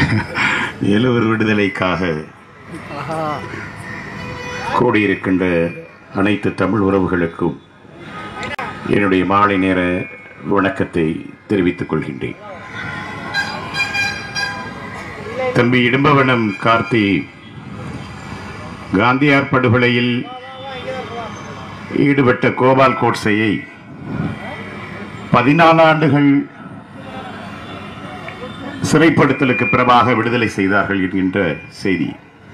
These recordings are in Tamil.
எழுவர் விடுதலைக்காக கூடியிருக்கின்ற அனைத்து தமிழ் உறவுகளுக்கும் என்னுடைய மாலை நேர வணக்கத்தை தெரிவித்துக் கொள்கின்றேன் தம்பி இடும்பவனம் கார்த்தி காந்தியார் படுகொலையில் ஈடுபட்ட கோபால் கோட்சையை பதினாலு ஆண்டுகள் சிறைப்படுத்தலுக்கு பிறவாக விடுதலை செய்தார்கள் என்கின்ற செய்தி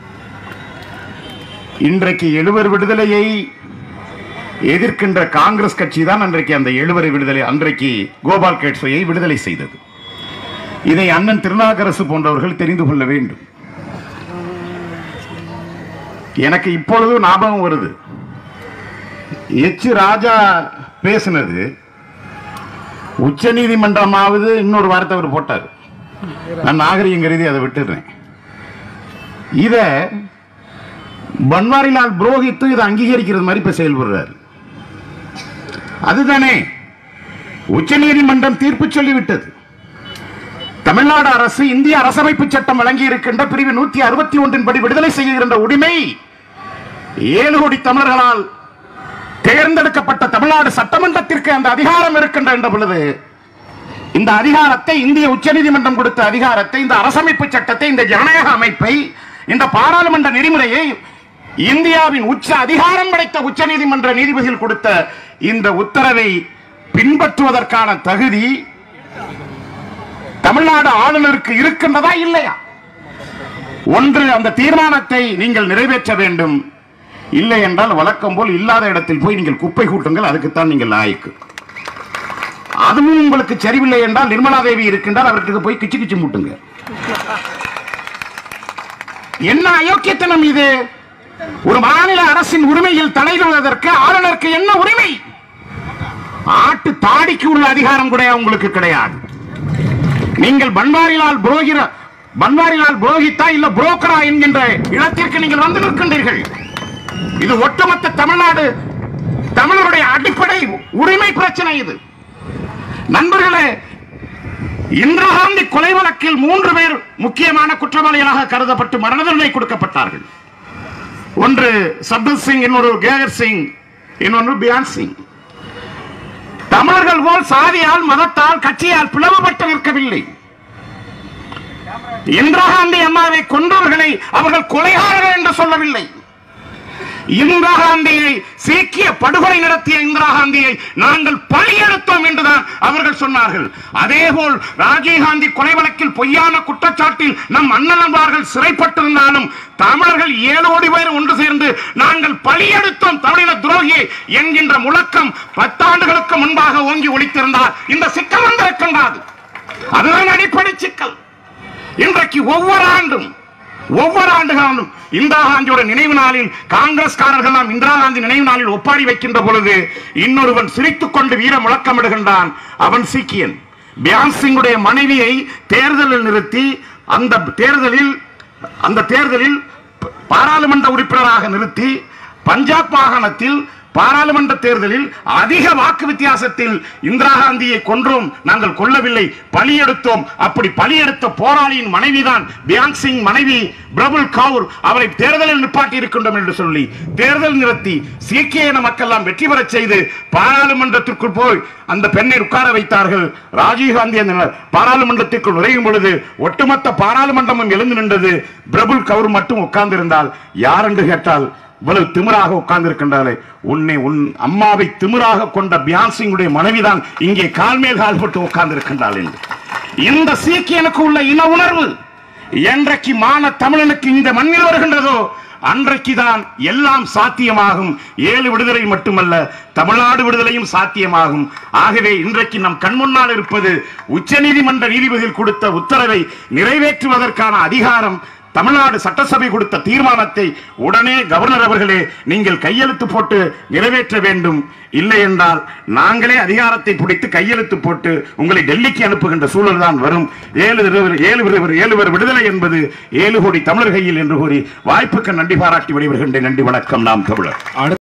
இன்றைக்கு எழுவர் விடுதலையை எதிர்க்கின்ற காங்கிரஸ் கட்சி தான் அன்றைக்கு அந்த எழுவரை விடுதலை அன்றைக்கு கோபால் கேட்ஸையை விடுதலை செய்தது இதை அண்ணன் திருநாகரசு போன்றவர்கள் தெரிந்து கொள்ள வேண்டும் எனக்கு இப்பொழுது ஞாபகம் வருது எச் ராஜா பேசினது உச்ச நீதிமன்றமாவது இன்னொரு வார்த்தை அவர் போட்டார் நான் நாகரிகம் கருதி அதை விட்டுடுறேன் இத பன்வாரிலால் புரோஹித் இதை அங்கீகரிக்கிறது மாதிரி இப்ப செயல்படுறாரு அதுதானே உச்ச நீதிமன்றம் தீர்ப்பு சொல்லிவிட்டது தமிழ்நாடு அரசு இந்திய அரசமைப்பு சட்டம் வழங்கி இருக்கின்ற பிரிவு நூத்தி அறுபத்தி ஒன்றின் படி விடுதலை செய்கின்ற உரிமை ஏழு கோடி தமிழர்களால் தேர்ந்தெடுக்கப்பட்ட தமிழ்நாடு சட்டமன்றத்திற்கு அந்த அதிகாரம் இருக்கின்ற என்ற பொழுது இந்த அதிகாரத்தை இந்திய உச்சநீதிமன்றம் கொடுத்த அதிகாரத்தை இந்த அரசமைப்பு சட்டத்தை இந்த ஜனநாயக அமைப்பை இந்த பாராளுமன்ற நெறிமுறையை இந்தியாவின் உச்ச அதிகாரம் படைத்த உச்சநீதிமன்ற நீதிபதிகள் கொடுத்த இந்த உத்தரவை பின்பற்றுவதற்கான தகுதி தமிழ்நாடு ஆளுநருக்கு இருக்கின்றதா இல்லையா ஒன்று அந்த தீர்மானத்தை நீங்கள் நிறைவேற்ற வேண்டும் இல்லை என்றால் வழக்கம் போல் இல்லாத இடத்தில் போய் நீங்கள் குப்பை கூட்டுங்கள் அதுக்குத்தான் நீங்கள் லாய்க்கு அதுவும் உங்களுக்கு சரிவில்லை என்றால் நிர்மலா தேவி இருக்கின்றால் அவருக்கு போய் கிச்சு கிச்சு மூட்டுங்க என்ன அயோக்கியத்தனம் இது ஒரு மாநில அரசின் உரிமையில் தலையிடுவதற்கு ஆளுநருக்கு என்ன உரிமை ஆட்டு தாடிக்கு உள்ள அதிகாரம் கூட உங்களுக்கு கிடையாது நீங்கள் பன்வாரிலால் புரோகிர பன்வாரிலால் புரோஹித்தா இல்ல புரோக்கரா என்கின்ற இடத்திற்கு நீங்கள் வந்து நிற்கின்றீர்கள் இது ஒட்டுமொத்த தமிழ்நாடு தமிழருடைய அடிப்படை உரிமை பிரச்சனை இது நண்பர்களே இந்திரா காந்தி கொலை வழக்கில் மூன்று பேர் முக்கியமான குற்றவாளிகளாக கருதப்பட்டு மரண தண்டனை கொடுக்கப்பட்டார்கள் ஒன்று சப்தத் சிங் இன்னொரு கேகர் சிங் இன்னொன்று பியான் சிங் தமிழர்கள் போல் சாதியால் மதத்தால் கட்சியால் பிளவுபட்டு நிற்கவில்லை இந்திரா காந்தி அம்மாவை கொன்றவர்களை அவர்கள் கொலைகாரர்கள் என்று சொல்லவில்லை இந்திரா காந்தியை சீக்கிய படுகொலை நடத்திய இந்திரா காந்தியை நாங்கள் பழியெடுத்தோம் என்றுதான் அவர்கள் சொன்னார்கள் அதேபோல் ராஜீவ்காந்தி கொலை வழக்கில் பொய்யான குற்றச்சாட்டில் நம் அண்ணன்மார்கள் சிறைப்பட்டிருந்தாலும் தமிழர்கள் ஏழு கோடி பேர் ஒன்று சேர்ந்து நாங்கள் பழியெடுத்தோம் தமிழின துரோகியை என்கின்ற முழக்கம் பத்தாண்டுகளுக்கு முன்பாக ஓங்கி ஒழித்திருந்தால் இந்த சிக்கல் வந்திருக்கின்றது அதுதான் அடிப்படை சிக்கல் இன்றைக்கு ஒவ்வொரு ஆண்டும் ஒவ்வொரு ஆண்டுகளும் இந்திரா காந்தியோட நினைவு நாளில் காங்கிரஸ்காரர்கள் நாம் இந்திரா காந்தி நினைவு நாளில் ஒப்பாரி வைக்கின்ற பொழுது இன்னொருவன் சிரித்துக் கொண்டு வீர முழக்கமிடுகின்றான் அவன் சீக்கியன் பியான் சிங்குடைய மனைவியை தேர்தலில் நிறுத்தி அந்த தேர்தலில் அந்த தேர்தலில் பாராளுமன்ற உறுப்பினராக நிறுத்தி பஞ்சாப் மாகாணத்தில் பாராளுமன்ற தேர்தலில் அதிக வாக்கு வித்தியாசத்தில் இந்திரா காந்தியை கொன்றோம் நாங்கள் கொல்லவில்லை பலி எடுத்தோம் அப்படி பலி எடுத்த போராளியின் மனைவிதான் பியான் சிங் மனைவி பிரபுல் கவுர் அவரை தேர்தலில் நிப்பாட்டி இருக்கின்றோம் என்று சொல்லி தேர்தல் நிறுத்தி சீக்கிய இன மக்கள் வெற்றி பெறச் செய்து பாராளுமன்றத்திற்குள் போய் அந்த பெண்ணை உட்கார வைத்தார்கள் ராஜீவ் காந்தி அந்த பாராளுமன்றத்திற்குள் நுழையும் பொழுது ஒட்டுமொத்த பாராளுமன்றமும் எழுந்து நின்றது பிரபுல் கவுர் மட்டும் உட்கார்ந்திருந்தால் யார் என்று கேட்டால் இவ்வளவு திமிராக உட்கார்ந்திருக்கின்றாலே உன்னை உன் அம்மாவை திமிராக கொண்ட பியான் சிங்குடைய மனைவிதான் இங்கே கால் மேல் கால் போட்டு உட்கார்ந்திருக்கின்றாள் என்று இந்த சீக்கியனுக்கு உள்ள இன உணர்வு என்றைக்கு மான தமிழனுக்கு இந்த மண்ணில் வருகின்றதோ அன்றைக்கு தான் எல்லாம் சாத்தியமாகும் ஏழு விடுதலை மட்டுமல்ல தமிழ்நாடு விடுதலையும் சாத்தியமாகும் ஆகவே இன்றைக்கு நம் கண்முன்னால் இருப்பது உச்சநீதிமன்ற நீதிபதிகள் கொடுத்த உத்தரவை நிறைவேற்றுவதற்கான அதிகாரம் தமிழ்நாடு சட்டசபை கொடுத்த தீர்மானத்தை உடனே கவர்னர் அவர்களே நீங்கள் கையெழுத்து போட்டு நிறைவேற்ற வேண்டும் இல்லை என்றால் நாங்களே அதிகாரத்தை பிடித்து கையெழுத்து போட்டு உங்களை டெல்லிக்கு அனுப்புகின்ற சூழல் தான் வரும் ஏழு இருவர் ஏழு இருவர் ஏழு பேர் விடுதலை என்பது ஏழு கோடி தமிழர் கையில் என்று கூறி வாய்ப்புக்கு நன்றி பாராட்டி விடைபெறுகின்றேன் நன்றி வணக்கம் நாம் தமிழர்